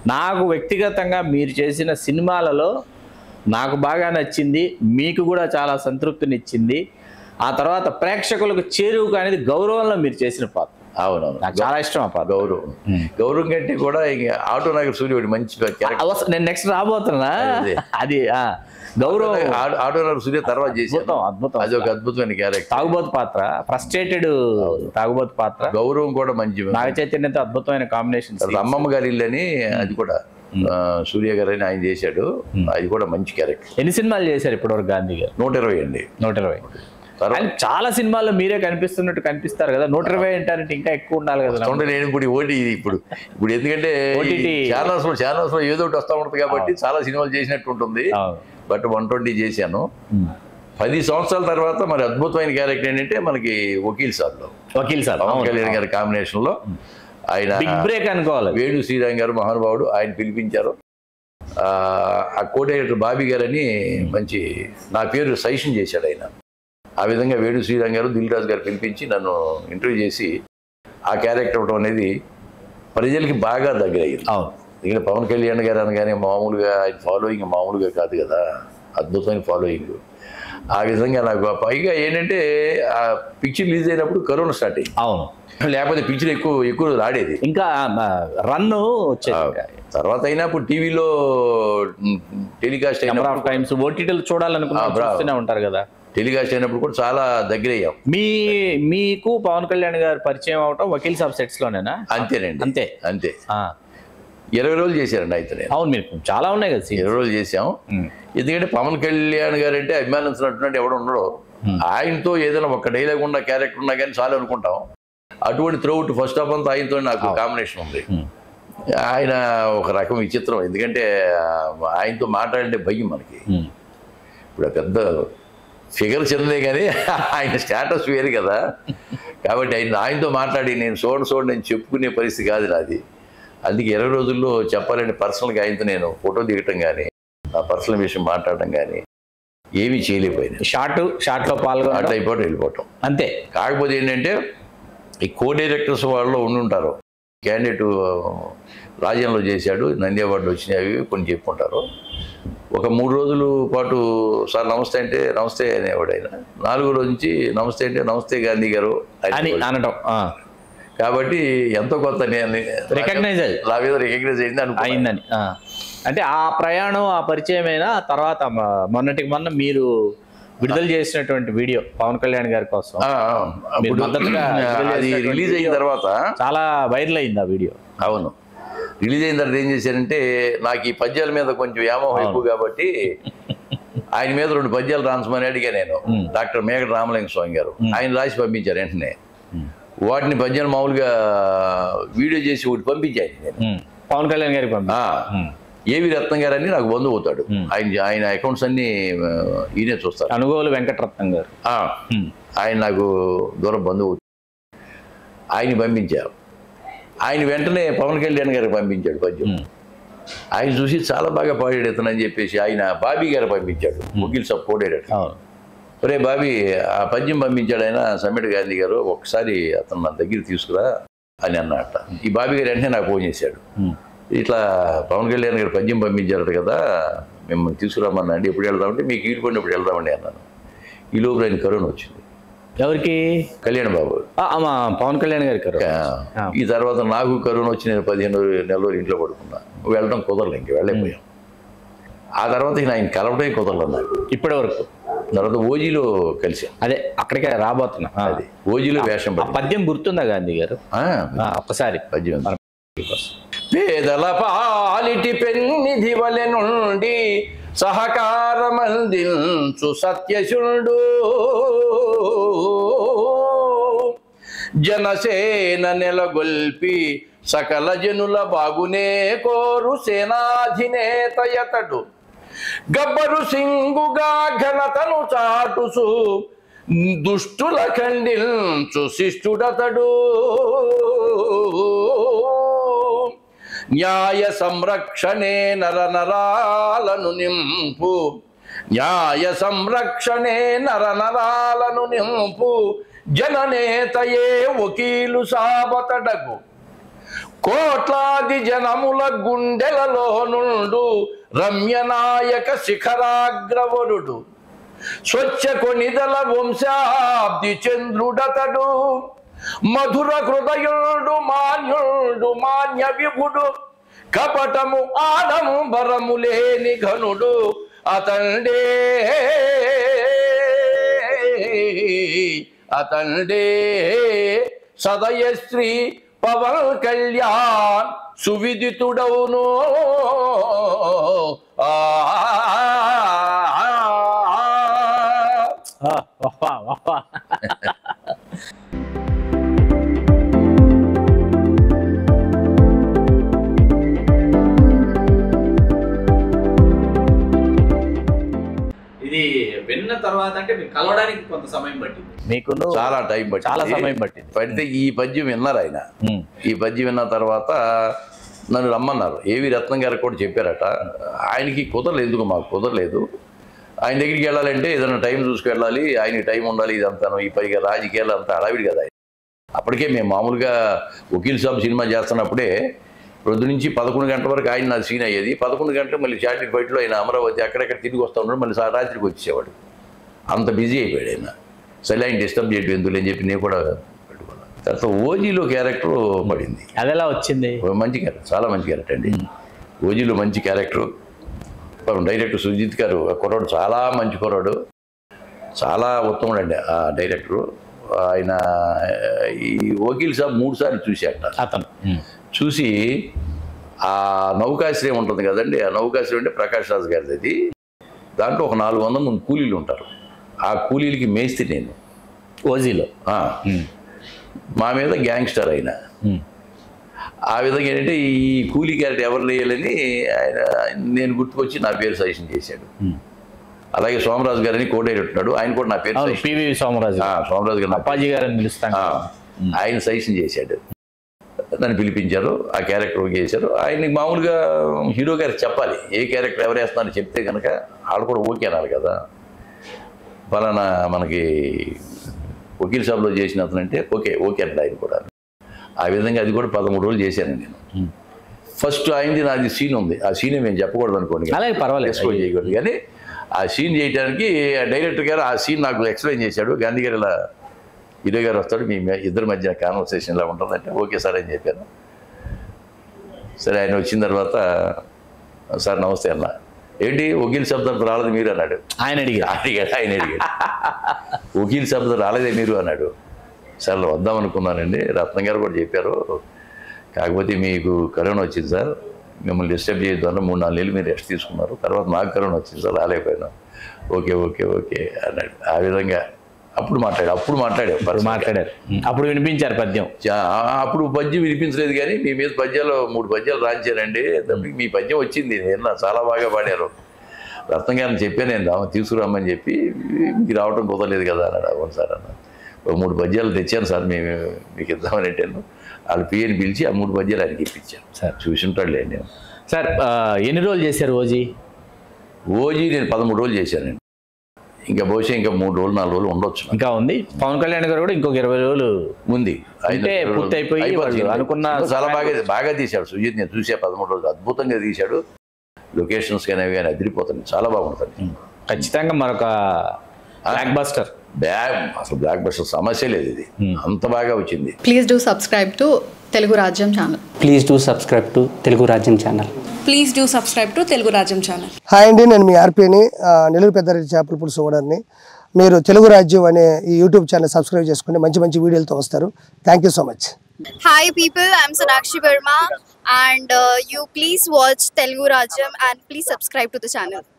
నాకు వ్యక్తిగతంగా మీరు చేసిన సినిమాలలో నాకు బాగా నచ్చింది మీకు కూడా చాలా సంతృప్తినిచ్చింది ఆ తర్వాత ప్రేక్షకులకు చేరువుకు అనేది గౌరవంలో మీరు చేసిన పాత్ర అవునవును నాకు చాలా ఇష్టం ఆ పాత్ర గౌరవం గౌరవం కంటే కూడా ఇక ఆటో నగర్ సూర్య ఒకటి మంచి క్యారెక్టర్ అవస- నేను నెక్స్ట్ రాబోతున్నా అదే. అది ఆ, గౌరవం ఆ- ఆటో నగర్ సూర్య తర్వాత చేశాను అద్భుతం అద్భుతం అది ఒక అద్భుతమైన క్యారెక్టర్ తాగుబోతు పాత్ర ఫ్రస్ట్రేటెడ్ తాగుబోతు పాత్ర గౌరవం కూడా మంచి నాగ చైతన్యంతో అద్భుతమైన కాంబినేషన్ తర్వాత అమ్మమ్మ గారి ఇల్లు అని అది కూడా ఆ, సూర్య గారు అని ఆయన చేశాడు అది కూడా మంచి క్యారెక్టర్ ఎన్ని సినిమాలు చేశారు ఇప్పటివరకు గాంధీ గారు నూట ఇరవై అండి నూట ఇరవై తర్వాత ఆయన చాలా సినిమాల్లో మీరే కనిపిస్తున్నట్టు కనిపిస్తారు కదా నూట ఇరవై ఏంటంటే ఇంకా ఎక్కువ ఉండాలి కదా ఉండే నేను ఇప్పుడు ఓటీ ఇప్పుడు ఇప్పుడు ఎందుకంటే OTT. ఛానల్స్ లో ఛానల్స్ లో ఏదో ఒకటి వస్తా ఉంటుంది కాబట్టి చాలా సినిమాలు చేసినట్టు ఉంటుంది అవును. బట్ వన్ ట్వంటీ చేశాను ఉమ్. పది సంవత్సరాల తర్వాత మరి అద్భుతమైన క్యారెక్టర్ ఏంటంటే మనకి వకీల్ సార్లో వకీల్ సార్ పవన్ కళ్యాణ్ గారి కాంబినేషన్ లో ఆయన బిగ్ బ్రేక్ అనుకోవాలి అది. వేణు శ్రీరామ్ గారు మహానుభావుడు ఆయన పిలిపించారు ఆ, ఆ కో డైరెక్టర్ బాబీ గారు అని మంచి నా పేరు సజెషన్ చేశాడు ఆయన ఆ విధంగా వేణు శ్రీరామ్ గారు దిల్ రాజు గారు పిలిపించి నన్ను ఇంటర్వ్యూ చేసి ఆ క్యారెక్టర్ అవడం అనేది ప్రజలకి బాగా దగ్గర అయ్యింది అవును ఇక్కడ పవన్ కళ్యాణ్ గారు అనగానే మామూలుగా ఆయన ఫాలోయింగ్ మామూలుగా కాదు కదా అద్భుతమైన ఫాలోయింగ్ ఆ విధంగా నాకు ఆ పైగా ఏంటంటే ఆ పిక్చర్ రిలీజ్ అయినప్పుడు కరోనా స్టార్ట్ అయ్యింది అవును లేకపోతే పిక్చర్ ఎక్కువ ఎక్కువ రోజులు ఆడేది ఇంకా రన్ వచ్చేది ఇంకా. తర్వాత అయినా ఇప్పుడు టీవీలో టెలికాస్ట్ నెంబర్ అయినప్పుడు ఆఫ్ టైమ్స్ ఓటీటీలు చూడాలనుకున్నా ఆ, బ్రా. చూస్తూనే ఉంటారు కదా టెలికాస్ట్ అయినప్పుడు కూడా చాలా దగ్గర అయ్యాం మీ మీకు పవన్ కళ్యాణ్ గారు పరిచయం అవటం వకీల్ సాబ్ సెట్స్ లోనేనా అంతేనండి అంతే అంతే ఆ. ఇరవై రోజులు చేశారండి అయితే నేను అవును మీరు చాలా ఉన్నాయి కదా సీన్ ఇరవై రోజులు చేశాం ఎందుకంటే పవన్ కళ్యాణ్ గారు అంటే అభిమానించినట్టు ఎవడు ఉండడు ఆయనతో ఏదైనా ఒక డైలాగ్ ఉన్న క్యారెక్టర్ ఉన్నా కానీ చాలు అనుకుంటాం అటువంటి త్రూఅవుట్ ఫస్ట్ ఆఫ్ అంతా ఆయనతో నాకు కాంబినేషన్ ఉంది Hmm. ఆయన ఒక రకం విచిత్రం ఎందుకంటే ఆ, ఆయనతో మాట్లాడే భయం మనకి ఇప్పుడు ఆ పెద్ద ఫిగర్ చిన్నదే కానీ ఆయన స్టేటస్ వేరు కదా కాబట్టి ఆయన ఆయనతో మాట్లాడి నేను చూడండి చూడండి నేను చెప్పుకునే పరిస్థితి కాదు నాది అందుకే ఇరవై రోజుల్లో చెప్పాలంటే పర్సనల్గా ఆయనతో నేను ఫోటో దిగటం కానీ నా పర్సనల్ విషయం మాట్లాడటం కానీ ఏమీ చేయలేకపోయింది షార్ట్ షార్ట్ లో పాల్గొనడం అట్లా అయిపోవటం వెళ్ళిపోవటం అంతే కాకపోతే ఏంటంటే ఈ కో డైరెక్టర్స్ వాళ్ళు ఉండుంటారు క్యాండిడేట్ రాజ్యంలో చేశాడు నంది అవార్డు వచ్చినాయి అవి కొన్ని చెప్పుకుంటారు ఒక మూడు రోజుల పాటు సార్ నమస్తే అంటే నమస్తే అనేవాడు ఆయన నాలుగో రోజు నుంచి నమస్తే అంటే నమస్తే గాంధీ గారు అని అనేవాడు. అనడం ఆ. కాబట్టి ఎంతో కొంత నేను Recognize అయ్యి. నా మీద రికగ్నైజ్ అయింది అనుకున్నాను. అయిందని ఆ. అంటే ఆ ప్రయాణం ఆ పరిచయం అయినా తర్వాత మ- మొన్నటికి మొన్న మీరు విడుదల చేసినటువంటి వీడియో పవన్ కళ్యాణ్ గారి కోసం ఆ, ఆ, మీరు అప్పుడు మద్దతుగా విడుదల అది చేసినటువంటి రిలీజ్ అయిన video తర్వాత చాలా వైరల్ అయింది ఆ వీడియో అవును రిలీజ్ అయిన తర్వాత ఏం చేశారంటే నాకు ఈ పద్యాల మీద కొంచెం వ్యామోహం ఎక్కువ కాబట్టి ఆయన మీద రెండు పద్యాలు రాయించమని అడిగా నేను డాక్టర్ మేఘ రామలింగ స్వామి గారు ఆయన రాసి పంపించారు వెంటనే వాటిని పద్యాలు మామూలుగా వీడియో చేసి ఒకటి పంపించాను నేను పవన్ కళ్యాణ్ గారికి పంపి ఆ, ఏవి రత్నం గారు అని నాకు బంధువు అవుతాడు ఆయన ఆయన అకౌంట్స్ అన్ని ఆ, ఈయనే చూస్తారు అనుగోలు వెంకటరత్నం గారు ఆ, ఉమ్. ఆయన నాకు దూరం బంధువు ఆయన పంపించారు ఆయన వెంటనే పవన్ కళ్యాణ్ గారికి పంపించాడు పద్యం ఆయన చూసి చాలా బాగా పాడాడు ఇతను అని చెప్పేసి ఆయన బాబీ గారు పంపించాడు ముగిల్ సబ్ కోడాడు అవును ఒరే బాబీ ఆ పద్యం పంపించాడు ఆయన సమ్మెట్ గాంధీ గారు ఒకసారి అతను నా దగ్గర తీసుకురా అని అన్నట్ట ఈ బాబీ గారు వెంటనే నాకు ఫోన్ చేశాడు ఉమ్. ఇట్లా పవన్ కళ్యాణ్ గారు పద్యం పంపించారట కదా మిమ్మల్ని తీసుకురామన్నాండి ఎప్పుడు వెళ్దామంటే మీకు ఈడుకోండి ఎప్పుడు వెళ్దామండి అన్నాను ఈ లోపల ఆయన కరోనా వచ్చింది ఎవరికి కళ్యాణ్ బాబు ఆ, ఆ, మా పవన్ కళ్యాణ్ గారికి గారు ఆ, ఈ తర్వాత నాకు కరోనా వచ్చి నేను పదిహేను నెలల రోజులు ఇంట్లో పడుకున్నా వెళ్ళడం కుదరలే ఇంక వెళ్ళలేకపోయాం ఆ తర్వాత ఇక ఆయన కలవడమే కుదరలేదు నాకు ఇప్పటి వరకు తర్వాత ఓజీలో కలిసాం అదే అక్కడికే రాబోతున్నా ఆ. అది ఓజీలో వేషం ఆ పడి పద్యం గుర్తుందా గాంధీ గారు ఆ, ఆ, ఒక్కసారి పద్యం ఉంది. మన పేదల పాలిటి పెన్నిధి వలె నుండి సహకారమందించు సత్యశుడు జనసేన నెలగొల్పి సకల జనుల బాగునే కోరు సేనాధినేతయతడు గబ్బరు సింగుగా ఘనతను చాటుసు దుష్టుల ఖండించు శిష్టుడతడు న్యాయ సంరక్షణే నర నరాలను నింపు న్యాయ సంరక్షణే నర నరాలను నింపు జననేతయే వకీలు సాబతడకు కోట్లాది జనముల గుండెలలో నుండు రమ్యనాయక శిఖరాగ్రవరుడు స్వచ్ఛ కొనిదల వంశాబ్ది చంద్రుడతడు మధుర హృదయుడు మాన్యుడు మాన్య విభుడు కపటము ఆడంబరము లేని ఘనుడు అతండే అతండే సదయశ్రీ పవన్ కళ్యాణ్ సువిదితుడవును ఆ ఆ, వహ్వా, వహ్వా. ఇది విన్న తర్వాత అంటే మీకు కలవడానికి కొంత సమయం పట్టింది మీకు చాలా టైం పట్టింది చాలా సమయం పట్టింది. పడితే ఈ పద్యం విన్నారు ఆయన ఉమ్, ఈ పద్యం విన్న తర్వాత నన్ను రమ్మన్నారు ఏవి రత్నం గారికి కూడా చెప్పారట ఆయనకి కుదరలేదు ఎందుకు మాకు కుదరలేదు ఆయన దగ్గరికి వెళ్ళాలంటే ఏదైనా టైం చూసుకు వెళ్ళాలి ఆయనకి టైం ఉండాలి ఇదంతాను ఈ పైగా రాజకీయాలు అంతా హడావిడి కదా అప్పటికే మేము మామూలుగా వకీల్ సాబ్ సినిమా చేస్తున్నప్పుడే రొద్దు నుంచి పదకొండు గంటల వరకు ఆయన నా సీన్ అయ్యేది పదకొండు గంటలు మళ్ళీ చాటింగ్ ఫైట్లో ఆయన అమరావతి అక్కడక్కడ తిరిగి వస్తూ ఉన్నాడు మళ్ళీ సా- రాత్రికి వచ్చేవాడు అంత బిజీ అయిపోయాడు ఆయన సరే ఆయన డిస్టర్బ్ చేయడం ఎందుకు అని చెప్పి నేను కూడా పెట్టుకున్నాను తర్వాత ఓజీలో క్యారెక్టర్ పడింది అది ఎలా వచ్చింది ఓ మంచి క్యారెక్టర్ చాలా మంచి క్యారెక్టర్ అండి ఓజీలో మంచి క్యారెక్టర్ పాపం డైరెక్టర్ సుజిత్ గారు ఆ కుర్రాడు చాలా మంచి కుర్రాడు చాలా ఉత్తముడు అండి ఆ డైరెక్టరు ఆయన ఈ వకీల్ సాబ్ మూడు సార్లు చూశాట అతను ఉమ్, చూసి ఆ నౌకాశ్రయం ఉంటుంది కదండి ఆ నౌకాశ్రయం అంటే ప్రకాష్ రాజ్ గారిది అది దాంట్లో ఒక నాలుగు వందల మంది కూలీలు ఉంటారు ఆ కూలీలకి మేస్త్రి నేను ఓజీలో ఆ, ఉమ్, మా మీద గ్యాంగ్స్టర్ అయినా ఉమ్, ఆ విధంగా ఏంటంటే ఈ కూలీ క్యారెక్టర్ ఎవరు లేయాలని ఆయన నేను గుర్తుకొచ్చి నా పేరు సజెషన్ చేశాడు ఉమ్. అలాగే సోమరాజు గారని కో డైరెక్టర్ ఉన్నాడు ఆయన కూడా నా పేరు అవును సజెషన్ పివి సోమరాజు ఆ, సోమరాజు గారు నా పేరు- అప్పాజీ గారిని పిలుస్తాం ఆ, ఆయన సజెషన్ చేశాడు నన్ను పిలిపించారు ఆ క్యారెక్టర్ ఓకే చేశారు ఆయనకి మామూలుగా హీరో గారికి చెప్పాలి ఏ క్యారెక్టర్ ఎవరు వేస్తున్నారో చెప్తే కనుక వాళ్ళు కూడా ఓకే అన్నారు కదా ఫలానా మనకి వకీల్ షాప్లో చేసిన అతను అంటే ఓకే ఓకే అంటే ఆయన కూడా ఆ విధంగా అది కూడా పదమూడు రోజులు చేశాను నేను ఉమ్. ఫస్ట్ ఆయనది నాది సీన్ ఉంది ఆ సీన్ మేము చెప్పకూడదు అనుకోండి అలాగే పర్వాలేదు ఎక్స్ప్లెయిన్ చేయకూడదు కానీ ఆ సీన్ చేయడానికి ఆ డైరెక్టర్ గారు ఆ సీన్ నాకు ఎక్స్ప్లెయిన్ చేశాడు గాంధీ గారు ఇలా హీరో గారు వస్తాడు మీ మ- ఇద్దరి మధ్య కాన్వర్సేషన్ ఇలా ఉంటుందంటే ఓకే సార్ అని చెప్పాను సరే ఆయన వచ్చిన తర్వాత సార్ నమస్తే అన్న ఏంటి వకీల్ శబ్దం రాలేదు మీరు అన్నాడు ఆయన అడిగారు అడిగాడు ఆయన అడిగాడు వకీల్ శబ్దం రాలేదే మీరు అన్నాడు సార్ వద్దాం అనుకున్నానండి రత్నం గారు కూడా చెప్పారు కాకపోతే మీకు కరోనా వచ్చింది సార్ మిమ్మల్ని డిస్టర్బ్ చేయొద్దు అన్న మూడు నాలుగు నెలలు మీరు రెస్ట్ తీసుకున్నారు తర్వాత నాకు కరోనా వచ్చింది సార్ రాలేకపోయినా ఓకే ఓకే ఓకే అన్నాడు ఆ విధంగా అప్పుడు మాట్లాడాడు అప్పుడు మాట్లాడాడు ఇప్పుడు మాట్లాడారు ఉమ్, అప్పుడు వినిపించారు పద్యం చా- అప్పుడు పద్యం వినిపించలేదు కానీ మీ మీద పద్యాలు మూడు పద్యాలు రాంచారండి తప్పి మీ పద్యం వచ్చింది నేను చాలా బాగా పాడారు రత్నం గారిని చెప్పాను నేను రామ తీసుకురామని చెప్పి మీకు రావడం కుదరలేదు కదా అన్నాడు అవును సార్ అన్న ఒక మూడు పద్యాలు తెచ్చాను సార్ మేము మీకు ఇద్దామని అంటాను వాళ్ళు పిఎని పిలిచి ఆ మూడు పద్యాలు ఆయనకి ఇప్పించాను సార్ చూసి ఉంటాడులే నేను సార్ ఆ, ఎన్ని రోజులు చేశారు ఓజీ ఓజీ నేను పదమూడు రోజులు చేశానండి ఇంకా బహుశా ఇంకా మూడు రోజులు నాలుగు రోజులు ఉండొచ్చు ఇంకా ఉంది పవన్ కళ్యాణ్ గారు కూడా ఇంకొక ఇరవై రోజులు ఉంది అంటే పూర్తి అయిపోయి అయిపోతుంది. వాళ్ళు అనుకున్న సినిమా చాలా బాగా బాగా తీశాడు సుజిత్ నేను చూసే పదమూడు రోజులు అద్భుతంగా తీశాడు లొకేషన్స్ కానీ అవి కానీ అదిరిపోతుంది చాలా బాగుంటుంది ఖచ్చితంగా మరొక బ్లాక్ బస్టర్ బ్యాగ్ అసలు బ్లాక్ బస్టర్ సమస్య లేదు ఇది అంత బాగా వచ్చింది please do subscribe to Telugu Rajyam channel please do subscribe to Telugu Rajyam channel please do subscribe to Telugu Rajyam channel hi అండి నేను మీ ఆర్పీని నెల్లూరు పెద్దారెడ్డి చేపల పులుసు ఓనర్ని మీరు తెలుగు రాజ్యం అనే ఈ యూట్యూబ్ ఛానల్ సబ్స్క్రైబ్ చేసుకుని మంచి మంచి వీడియోలతో వస్తారు thank you so much Hi people, I'm Sonakshi Verma and uh, you please watch Telugu Rajam and please subscribe to the channel.